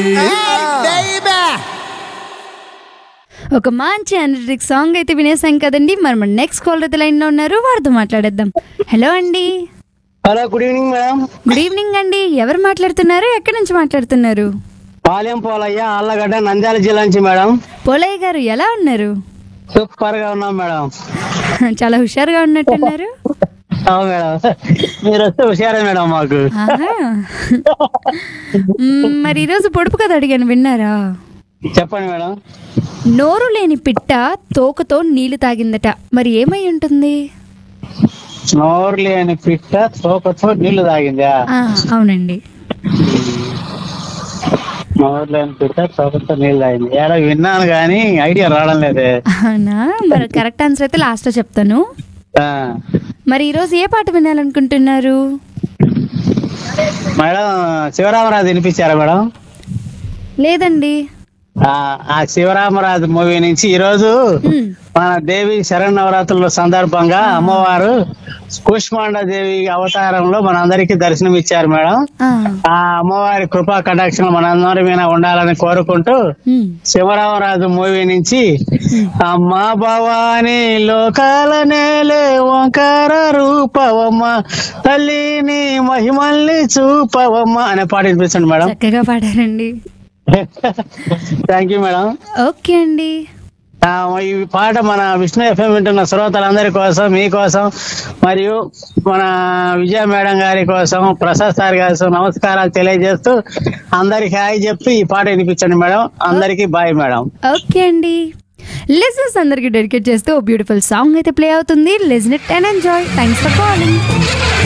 ఒక మంచి energetic song అయితే వినేసాం కదండి మరి మన నెక్స్ట్ కాల్ అయితే లైన్ లో ఉన్నారు వారితో మాట్లాడేద్దాం హలో అండి hello good evening madam good evening అండి ఎవరు మాట్లాడుతున్నారు ఎక్కడి నుంచి మాట్లాడుతున్నారు పాలెం పోలయ్య ఆళ్ళగడ్డ నంద్యాల జిల్లా నుంచి మేడం పోలయ్య గారు ఎలా ఉన్నారు సూపర్ గా ఉన్నాం మేడం చాలా హుషారుగా ఉన్నట్టున్నారు అవును మేడం మీరు వస్తే హుషారే మేడం మాకు ఆహా. మ్మ్, మరి ఈరోజు పొడుపు కథ అడిగాను విన్నారా చెప్పండి మేడం నోరు లేని పిట్ట తోకతో నీళ్లు తాగిందట మరి ఏమై ఉంటుంది నోరు లేని పిట్ట తోకతో నీళ్లు తాగిందా ఆ, అవునండి నోరు లేని పిట్ట తోకతో నీళ్లు తాగింది ఏడా విన్నాను కానీ ఐడియా రావడం లేదే అవునా మరి కరెక్ట్ ఆన్సర్ అయితే లాస్ట్ లో చెప్తాను ఆ. మరి ఈరోజు ఏ పాట వినాలనుకుంటున్నారు మేడం శివరామరాజు వినిపించారా మేడం లేదండి ఆ, ఆ శివరామరాజు మూవీ నుంచి ఈరోజు మ్మ్. మన దేవి శరణవరాత్రుల సందర్భంగా అమ్మవారు కూష్మాండ దేవి అవతారంలో మనందరికీ దర్శనం ఇచ్చారు మేడం ఆ, ఆ అమ్మవారి కృపా కటాక్షం మనందరి మీద ఉండాలని కోరుకుంటూ మ్మ్. శివరామరాజు మూవీ నుంచి అమ్మా భవాని లోకాల నేలే ఓంకార రూపవమ్మ తల్లిని మహిమల్ని చూపవమ్మ అనే పాట వినిపించండి మేడం చక్కగా పాడారండి థ్యాంక్ యూ మేడం ఓకే అండి ఆ, ఈ పాట మన విష్ణు ఎఫ్ఎం వింటున్న శ్రోతలందరి కోసం మీకోసం మరియు మన విజయ మేడం గారి కోసం ప్రసాద్ సార్ గారి కోసం నమస్కారాలు తెలియజేస్తూ అందరికి హాయ్ చెప్తూ ఈ పాట వినిపించండి మేడం అందరికి బాయ్ మేడం ఓకే అండి లిజనర్స్ అందరికి డెడికేట్ చేస్తూ బ్యూటిఫుల్ సాంగ్ అయితే ప్లే అవుతుంది listen it and enjoy thanks for calling